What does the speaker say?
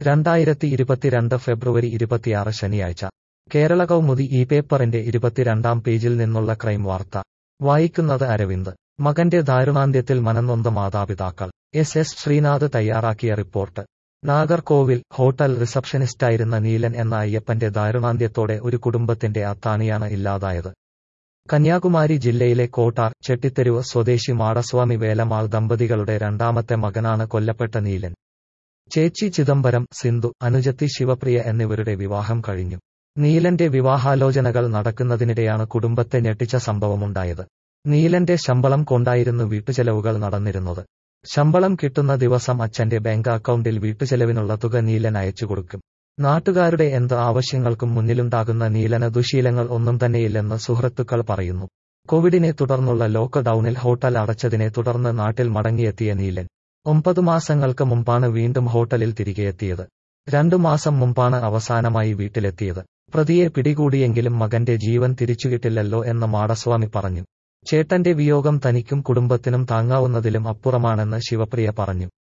രണ്ടായിരത്തി ഇരുപത്തിരണ്ട് ഫെബ്രുവരി ഇരുപത്തിയാറ് ശനിയാഴ്ച കേരള കൗമുദി ഈ പേപ്പറിന്റെ ഇരുപത്തിരണ്ടാം പേജിൽ നിന്നുള്ള ക്രൈം വാർത്ത വായിക്കുന്നത് അരവിന്ദ് മകന്റെ ദാരുണാന്ത്യത്തിൽ മനംനൊന്ത മാതാപിതാക്കൾ എസ് എസ് ശ്രീനാഥ് തയ്യാറാക്കിയ റിപ്പോർട്ട് നാഗർകോവിൽ ഹോട്ടൽ റിസപ്ഷനിസ്റ്റായിരുന്ന നീലൻ എന്ന അയ്യപ്പന്റെ ദാരുണാന്ത്യത്തോടെ ഒരു കുടുംബത്തിന്റെ അത്താണിയാണ് ഇല്ലാതായത് കന്യാകുമാരി ജില്ലയിലെ കോട്ടാർ ചെട്ടിത്തെരുവ് സ്വദേശി മാടസ്വാമി വേലമാൾ ദമ്പതികളുടെ രണ്ടാമത്തെ മകനാണ് കൊല്ലപ്പെട്ട നീലൻ ചേച്ചി ചിദംബരം സിന്ധു അനുജത്തി ശിവപ്രിയ എന്നിവരുടെ വിവാഹം കഴിഞ്ഞു നീലന്റെ വിവാഹാലോചനകൾ നടക്കുന്നതിനിടെയാണ് കുടുംബത്തെ ഞെട്ടിച്ച സംഭവമുണ്ടായത് നീലന്റെ ശമ്പളം കൊണ്ടായിരുന്നു വീട്ടുചെലവുകൾ നടന്നിരുന്നത് ശമ്പളം കിട്ടുന്ന ദിവസം അച്ഛന്റെ ബാങ്ക് അക്കൗണ്ടിൽ വീട്ടുചെലവിനുള്ള തുക നീലൻ അയച്ചു കൊടുക്കും നാട്ടുകാരുടെ എന്ത് ആവശ്യങ്ങൾക്കും മുന്നിലുണ്ടാകുന്ന നീലന ദുശീലങ്ങൾ ഒന്നും തന്നെയില്ലെന്ന് സുഹൃത്തുക്കൾ പറയുന്നു കോവിഡിനെ തുടർന്നുള്ള ലോക്ക് ഡൌണിൽ ഹോട്ടൽ അടച്ചതിനെ തുടർന്ന് നാട്ടിൽ മടങ്ങിയെത്തിയ നീലൻ ഒമ്പത് മാസങ്ങൾക്ക് മുമ്പാണ് വീണ്ടും ഹോട്ടലിൽ തിരികെയെത്തിയത് രണ്ടു മാസം മുമ്പാണ് അവസാനമായി വീട്ടിലെത്തിയത് പ്രതിയെ പിടികൂടിയെങ്കിലും മകന്റെ ജീവൻ തിരിച്ചുകിട്ടില്ലല്ലോ എന്ന് മാടസ്വാമി പറഞ്ഞു ചേട്ടന്റെ വിയോഗം തനിക്കും കുടുംബത്തിനും താങ്ങാവുന്നതിലും അപ്പുറമാണെന്ന് ശിവപ്രിയ പറഞ്ഞു